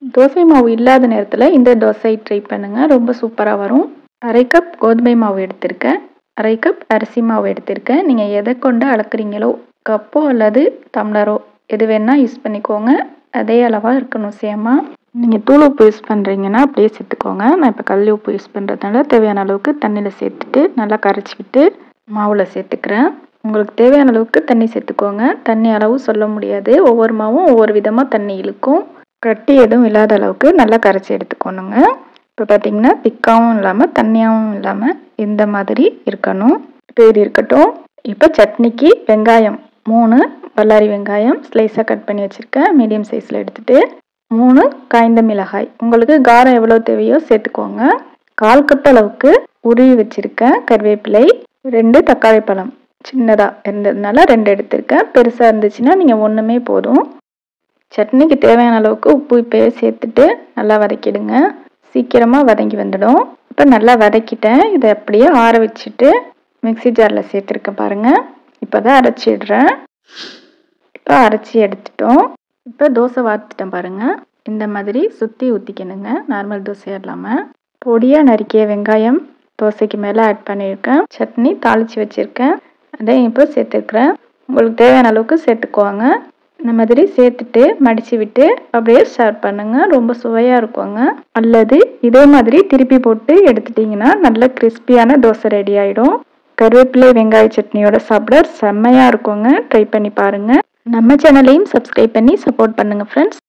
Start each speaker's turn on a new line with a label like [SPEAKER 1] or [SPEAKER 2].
[SPEAKER 1] தோசை மாவு இல்லாத நேரத்தில் இந்த தோசை ட்ரை பண்ணுங்கள் ரொம்ப சூப்பராக வரும் அரை கப் கோதுமை மாவு எடுத்திருக்கேன் அரை கப் அரிசி மாவு எடுத்திருக்கேன் நீங்கள் எதை கொண்டு அளக்குறீங்களோ கப்போ அல்லது டம்ளரோ எது வேணால் யூஸ் பண்ணிக்கோங்க அதே அளவாக இருக்கணும் சேமா நீங்கள் தூள் உப்பு யூஸ் பண்ணுறீங்கன்னா அப்படியே சேர்த்துக்கோங்க நான் இப்போ கல் உப்பு யூஸ் பண்ணுறதுனால தேவையான அளவுக்கு தண்ணியில் சேர்த்துட்டு நல்லா கரைச்சிக்கிட்டு மாவில் சேர்த்துக்கிறேன் உங்களுக்கு தேவையான அளவுக்கு தண்ணி சேர்த்துக்கோங்க தண்ணி அளவு சொல்ல முடியாது ஒவ்வொரு மாவும் ஒவ்வொரு விதமாக தண்ணி இழுக்கும் கட்டி எதுவும் இல்லாத அளவுக்கு நல்லா கரைச்சி எடுத்துக்கணுங்க இப்போ பார்த்தீங்கன்னா திக்காகவும் இல்லாமல் தண்ணியாகவும் இல்லாமல் இந்த மாதிரி இருக்கணும் இப்போ இது இருக்கட்டும் இப்போ சட்னிக்கு வெங்காயம் மூணு பல்லாரி வெங்காயம் ஸ்லைஸாக கட் பண்ணி வச்சுருக்கேன் மீடியம் சைஸில் எடுத்துகிட்டு மூணு காய்ந்த மிளகாய் உங்களுக்கு காரம் எவ்வளோ தேவையோ சேர்த்துக்கோங்க கால் கப் அளவுக்கு உருவி வச்சுருக்கேன் கருவேப்பிலை ரெண்டு தக்காளி பழம் சின்னதாக இருந்ததுனால ரெண்டு எடுத்திருக்கேன் பெருசாக இருந்துச்சுன்னா நீங்கள் ஒன்றுமே போதும் சட்னிக்கு தேவையான அளவுக்கு உப்பு இப்போயே சேர்த்துட்டு நல்லா வதக்கிடுங்க சீக்கிரமாக வதங்கி வந்துடும் இப்போ நல்லா வதக்கிட்டேன் இதை அப்படியே ஆற வச்சுட்டு மிக்சி ஜாரில் சேர்த்துருக்கேன் பாருங்கள் இப்போ தான் அரைச்சிடுறேன் இப்போ அரைச்சி எடுத்துட்டோம் இப்போ தோசை வார்த்துட்டேன் பாருங்கள் இந்த மாதிரி சுற்றி ஊற்றிக்கணுங்க நார்மல் தோசை இல்லாமல் பொடியாக நறுக்கிய வெங்காயம் தோசைக்கு மேலே ஆட் பண்ணியிருக்கேன் சட்னி தாளித்து வச்சுருக்கேன் அதையும் இப்போ சேர்த்துருக்குறேன் உங்களுக்கு தேவையான அளவுக்கு சேர்த்துக்குவாங்க இந்த மாதிரி சேர்த்துட்டு மடித்து விட்டு அப்படியே ஸ்டார்ட் பண்ணுங்கள் ரொம்ப சுவையாக இருக்குங்க அல்லது இதே மாதிரி திருப்பி போட்டு எடுத்துட்டிங்கன்னா நல்ல கிறிஸ்பியான தோசை ரெடி ஆகிடும் கருவேப்பிலை வெங்காய சட்னியோட சாப்பிட செம்மையாக இருக்குங்க ட்ரை பண்ணி பாருங்கள் நம்ம சேனலையும் சப்ஸ்கிரைப் பண்ணி சப்போர்ட் பண்ணுங்கள் ஃப்ரெண்ட்ஸ்